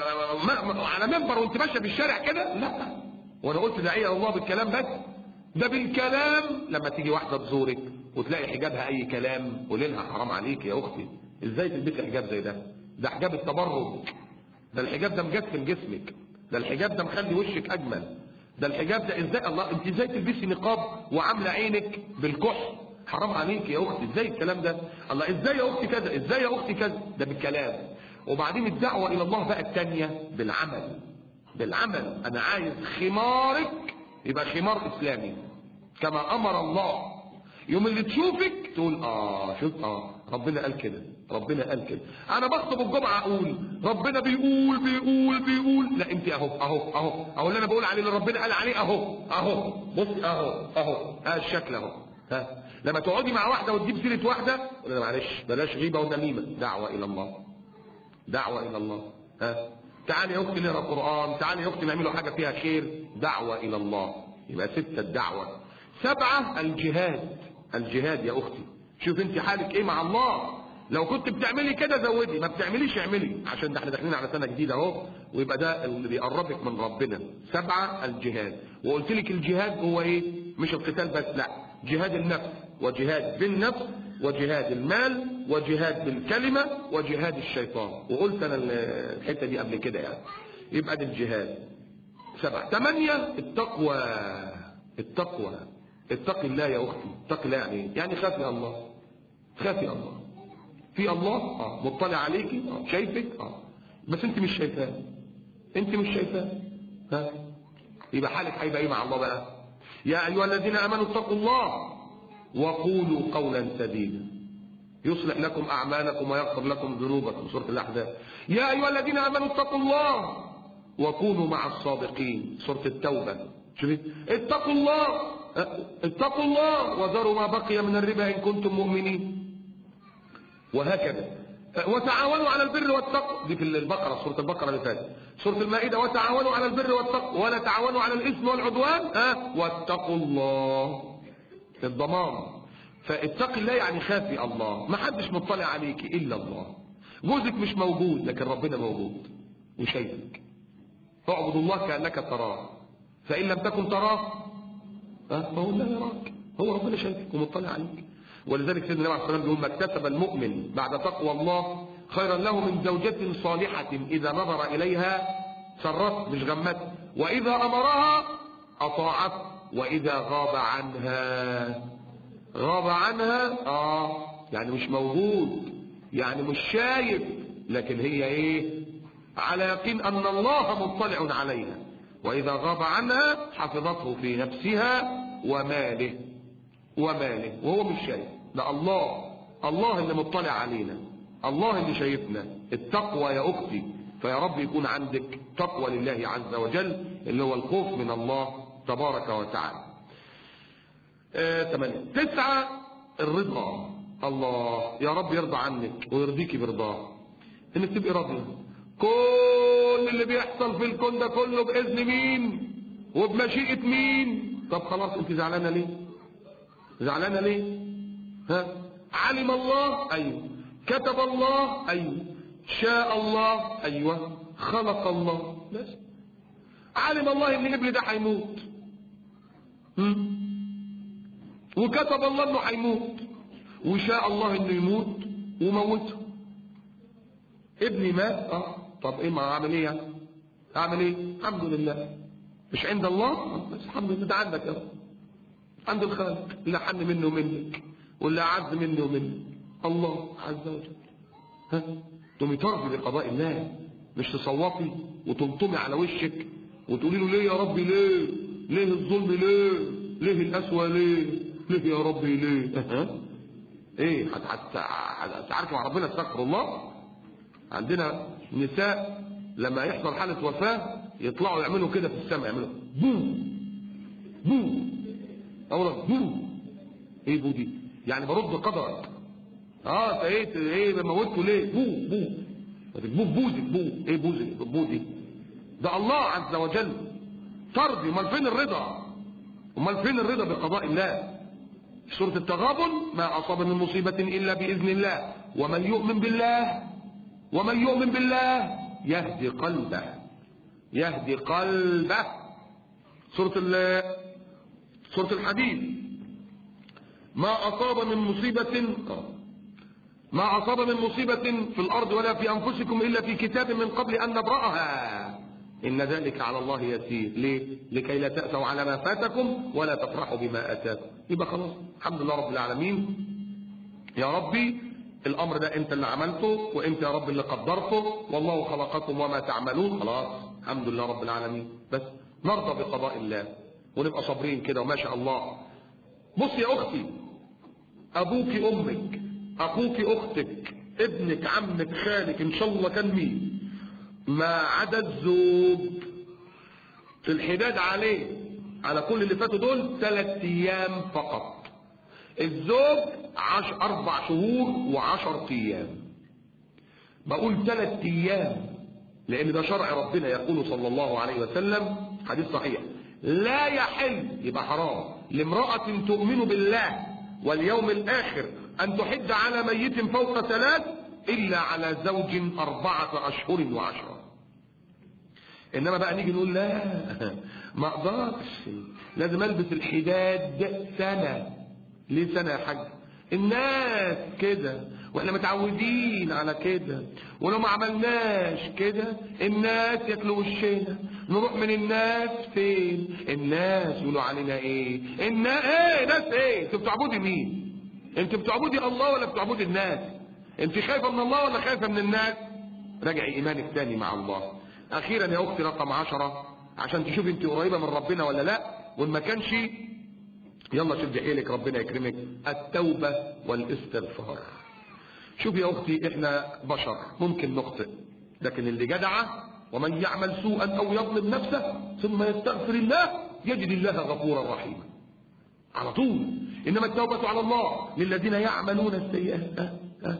على منبر وانت ماشيه في الشارع كده لا وانا قلت داعيه الى الله بالكلام بس ده بالكلام لما تيجي واحده تزورك وتلاقي حجابها اي كلام قولي لها حرام عليك يا اختي ازاي تلبسي حجاب زي ده ده حجاب التبرج ده الحجاب ده مجسم جسمك ده الحجاب ده مخلي وشك اجمل ده الحجاب ده ازاي الله انت ازاي تلبسي نقاب وعامله عينك بالكحل حرام عليك يا اختي ازاي الكلام ده الله ازاي يا اختي كذا ازاي يا اختي كذا ده بالكلام وبعدين الدعوه الى الله بقى الثانيه بالعمل بالعمل انا عايز خمارك يبقى خمار اسلامي كما امر الله يوم اللي تشوفك تقول اه شوف اه ربنا قال كده ربنا قال كده انا بخطب الجمعه اقول ربنا بيقول بيقول بيقول لا انت اهو اهو اهو اهو اللي انا بقول عليه اللي ربنا قال عليه اهو اهو بص اهو اهو ها الشكل اهو ها لما تقعدي مع واحده وتجيب سيره واحده قول معلش بلاش غيبه ونميمه دعوه الى الله دعوه الى الله ها تعالي يا اختي نقرا قران تعالي يا اختي نعملوا حاجه فيها خير دعوه الى الله يبقى سته الدعوه سبعه الجهاد الجهاد يا اختي شوف انت حالك ايه مع الله لو كنت بتعملي كده زودي ما بتعمليش اعملي عشان ده احنا داخلين على سنه جديده اهو ويبقى ده اللي بيقربك من ربنا سبعه الجهاد وقلت لك الجهاد هو ايه مش القتال بس لا جهاد النفس وجهاد بالنفس وجهاد المال وجهاد بالكلمه وجهاد الشيطان وقلت انا الحته دي قبل كده يعني يبقى ده الجهاد سبعه ثمانيه التقوى التقوى اتقي الله يا اختي اتقي الله يعني ايه يعني خافي الله خافي الله في الله اه مطلع عليكي اه شايفك اه بس انت مش شايفاه انت مش شايفاه ها يبقى حالك هيبقى ايه مع الله بقى يا ايها الذين امنوا اتقوا الله وقولوا قولا سديدا يصلح لكم اعمالكم ويغفر لكم ذنوبكم سوره الاحزاب يا ايها الذين امنوا اتقوا الله وكونوا مع الصادقين سوره التوبه شوفي اتقوا الله اتقوا الله وذروا ما بقي من الربا ان كنتم مؤمنين وهكذا وتعاونوا على البر والتقوى دي في البقره سوره البقره اللي فاتت سوره المائده وتعاونوا على البر والتقوى ولا تعاونوا على الاثم والعدوان ها واتقوا الله الضمان فاتقي الله يعني خافي الله ما حدش مطلع عليك الا الله جوزك مش موجود لكن ربنا موجود وشايفك اعبد الله كانك تراه فان لم تكن تراه فهو لا يراك هو ربنا شايفك ومطلع عليك ولذلك سيدنا النبي عليه الصلاه والسلام بيقول ما اكتسب المؤمن بعد تقوى الله خيرا له من زوجة صالحة إذا نظر إليها سرت مش غمت وإذا أمرها أطاعت وإذا غاب عنها غاب عنها آه يعني مش موجود يعني مش شايف لكن هي إيه على يقين أن الله مطلع عليها وإذا غاب عنها حفظته في نفسها وماله وماله وهو مش شايف ده الله الله اللي مطلع علينا الله اللي شايفنا التقوى يا أختي فيا رب يكون عندك تقوى لله عز وجل اللي هو الخوف من الله تبارك وتعالى آه، ثمانية تسعة الرضا الله يا رب يرضى عنك ويرضيكي برضاه انك تبقي راضية كل اللي بيحصل في الكون ده كله بإذن مين وبمشيئة مين طب خلاص انت زعلانة ليه زعلانة ليه ها علم الله ايوه كتب الله ايوه شاء الله ايوه خلق الله بس علم الله ان ابني ده هيموت هم؟ وكتب الله انه هيموت وشاء الله انه يموت وموته ابني مات اه طب ايه ما اعمل ايه يعني اعمل ايه الحمد لله مش عند الله آه، بس الحمد لله ده عندك يا رب عند الخالق اللي حن منه ومنك واللي اعز مني ومنك الله عز وجل ها تقومي ترضي بقضاء الله مش تصوتي وتلطمي على وشك وتقولي له ليه يا ربي ليه ليه الظلم ليه ليه القسوه ليه ليه يا ربي ليه ها ايه هتعاركي مع ربنا استغفر الله عندنا نساء لما يحصل حالة وفاة يطلعوا يعملوا كده في السماء يعملوا بو بو اولا بو ايه بو دي يعني برد قدرك اه انت ايه ايه موتته ليه بو بو بو بوزك بو ايه بوزك بو دي ده الله عز وجل ترضي امال فين الرضا امال فين الرضا بقضاء الله في سورة التغابن ما أصاب من مصيبة إلا بإذن الله ومن يؤمن بالله ومن يؤمن بالله يهدي قلبه يهدي قلبه سورة سورة الحديد ما أصاب من مصيبة ما أصاب من مصيبة في الأرض ولا في أنفسكم إلا في كتاب من قبل أن نبرأها إن ذلك على الله يسير ليه؟ لكي لا تأسوا على ما فاتكم ولا تفرحوا بما أتاكم يبقى خلاص الحمد لله رب العالمين يا ربي الأمر ده أنت اللي عملته وأنت يا رب اللي قدرته والله خلقكم وما تعملون خلاص الحمد لله رب العالمين بس نرضى بقضاء الله ونبقى صابرين كده وما شاء الله بص يا أختي أبوك أمك أخوك أختك ابنك عمك خالك إن شاء الله كان مين ما عدا الزوج في الحداد عليه على كل اللي فاتوا دول ثلاث ايام فقط الزوج عش اربع شهور وعشر ايام بقول ثلاث ايام لان ده شرع ربنا يقول صلى الله عليه وسلم حديث صحيح لا يحل يبقى حرام لامرأة تؤمن بالله واليوم الاخر ان تحد على ميت فوق ثلاث الا على زوج اربعة اشهر وعشرة انما بقى نيجي نقول لا ما اقدرش لازم البس الحداد سنة ليه سنة يا حاج الناس كده واحنا متعودين على كده ولو ما عملناش كده الناس ياكلوا وشنا نروح من الناس فين الناس يقولوا علينا ايه الناس ايه ناس ايه انت بتعبدي مين انت بتعبدي الله ولا بتعبدي الناس انت خايفه من الله ولا خايفه من الناس راجعي ايمانك تاني مع الله اخيرا يا اختي رقم عشرة عشان تشوفي انت قريبه من ربنا ولا لا وان ما كانش يلا شد حيلك ربنا يكرمك التوبه والاستغفار شوف يا اختي احنا بشر ممكن نخطئ لكن اللي جدعه ومن يعمل سوءا او يظلم نفسه ثم يستغفر الله يجد الله غفورا رحيما على طول انما التوبه على الله للذين يعملون السيئات أه أه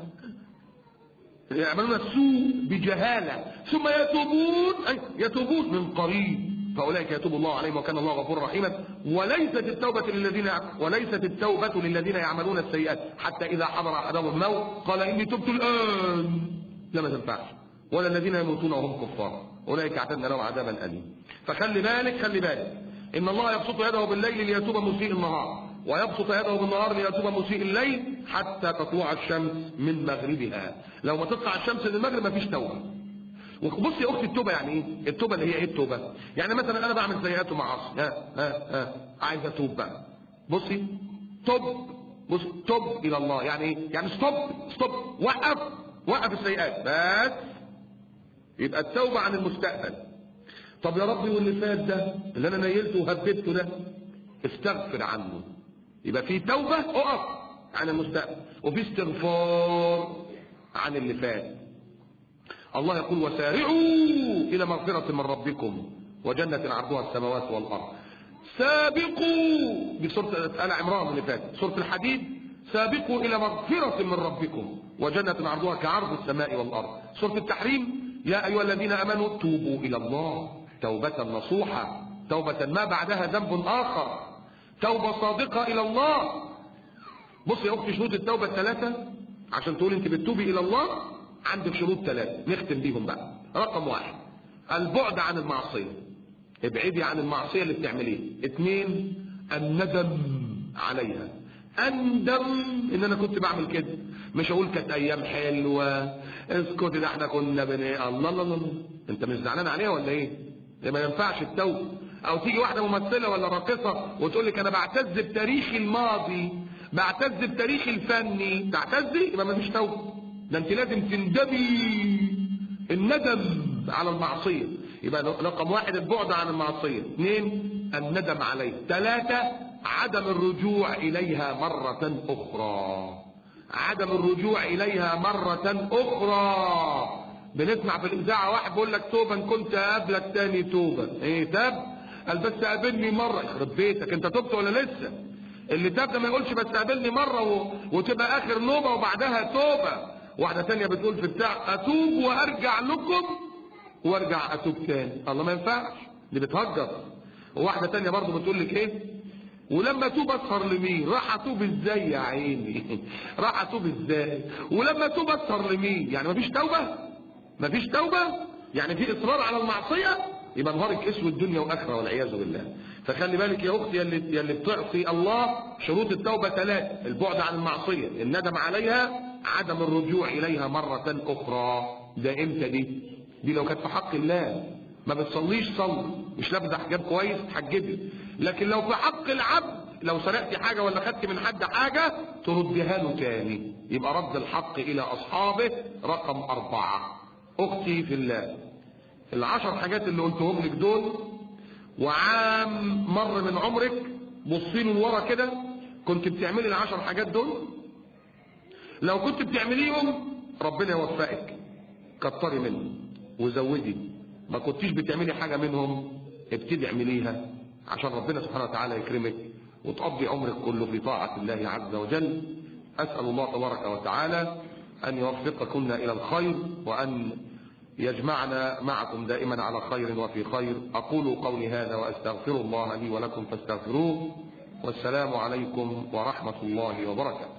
يعملون السوء بجهالة ثم يتوبون أي يتوبون من قريب فأولئك يتوب الله عليهم وكان الله غفورا رحيما وليست التوبة للذين وليست التوبة للذين يعملون السيئات حتى إذا حضر أحدهم الموت قال إني تبت الآن لا ما تنفعش ولا الذين يموتون وهم كفار أولئك اعتدنا لهم عذابا أليما فخلي بالك خلي بالك إن الله يبسط يده بالليل ليتوب مسيء النهار ويبسط يده بالنهار ليتوب مسيء الليل حتى تطلع الشمس من مغربها لو ما تطلع الشمس من المغرب مفيش توبه وبص يا اختي التوبه يعني ايه التوبه اللي هي ايه التوبه يعني مثلا انا بعمل سيئات ومعاصي ها ها ها عايز اتوب بقى بصي توب بص توب الى الله يعني ايه يعني ستوب ستوب وقف وقف السيئات بس يبقى التوبه عن المستقبل طب يا ربي واللي فات ده اللي انا نيلته وهببته ده استغفر عنه يبقى في توبة اقف عن المستقبل وفي استغفار عن اللي فات الله يقول وسارعوا إلى مغفرة من ربكم وجنة عرضها السماوات والأرض سابقوا دي سورة آل عمران اللي فاتت سورة الحديد سابقوا إلى مغفرة من ربكم وجنة عرضها كعرض السماء والأرض سورة التحريم يا أيها الذين أمنوا توبوا إلى الله توبة نصوحة توبة ما بعدها ذنب آخر توبة صادقة إلى الله بص يا أختي شروط التوبة الثلاثة عشان تقول أنت بتتوبي إلى الله عندك شروط ثلاثة نختم بيهم بقى رقم واحد البعد عن المعصية ابعدي عن المعصية اللي بتعمليها اثنين الندم عليها اندم ان انا كنت بعمل كده مش اقول كانت ايام حلوه اسكت ده احنا كنا بن الله الله الله انت مش زعلان عليها ولا ايه ده ما ينفعش التوبه او تيجي واحده ممثله ولا راقصه وتقول لك انا بعتز بتاريخي الماضي بعتز بتاريخي الفني تعتزي يبقى ما فيش توبه ده انت لازم تندمي الندم على المعصيه يبقى رقم واحد البعد عن المعصيه اثنين الندم عليه ثلاثه عدم الرجوع إليها مرة أخرى عدم الرجوع إليها مرة أخرى بنسمع في الإذاعة واحد بيقول لك توبة إن كنت أقابلك تاني توبة إيه تاب قال بس قابلني مرة يخرب بيتك أنت تبت ولا لسه اللي تاب ده ما يقولش بس قابلني مرة و... وتبقى آخر نوبة وبعدها توبة واحدة تانية بتقول في بتاع أتوب وأرجع لكم وأرجع أتوب تاني الله ما ينفعش دي بتهجر وواحدة تانية برضه بتقول لك إيه ولما اتوب اسهر لمين راح اتوب ازاي يا عيني راح اتوب ازاي ولما اتوب اسهر لمين يعني مفيش توبه مفيش توبه يعني في اصرار على المعصيه يبقى نهارك اسود دنيا واخره والعياذ بالله فخلي بالك يا اختي يلي, يلي بتعصي الله شروط التوبه ثلاث البعد عن المعصيه الندم عليها عدم الرجوع اليها مره اخرى ده امتى دي دي لو كانت في حق الله ما بتصليش صلي مش لابسه حجاب كويس تحجبي لكن لو في حق العبد لو سرقتي حاجة ولا خدت من حد حاجة تردها له تاني يبقى رد الحق إلى أصحابه رقم أربعة أختي في الله العشر حاجات اللي قلتهم لك دول وعام مر من عمرك بصي له لورا كده كنت بتعملي العشر حاجات دول لو كنت بتعمليهم ربنا يوفقك كتري منهم وزودي ما كنتيش بتعملي حاجة منهم ابتدي اعمليها عشان ربنا سبحانه وتعالى يكرمك وتقضي عمرك كله في طاعة الله عز وجل أسأل الله تبارك وتعالى أن يوفقكن إلى الخير وأن يجمعنا معكم دائما على خير وفي خير أقول قولي هذا وأستغفر الله لي ولكم فاستغفروه والسلام عليكم ورحمة الله وبركاته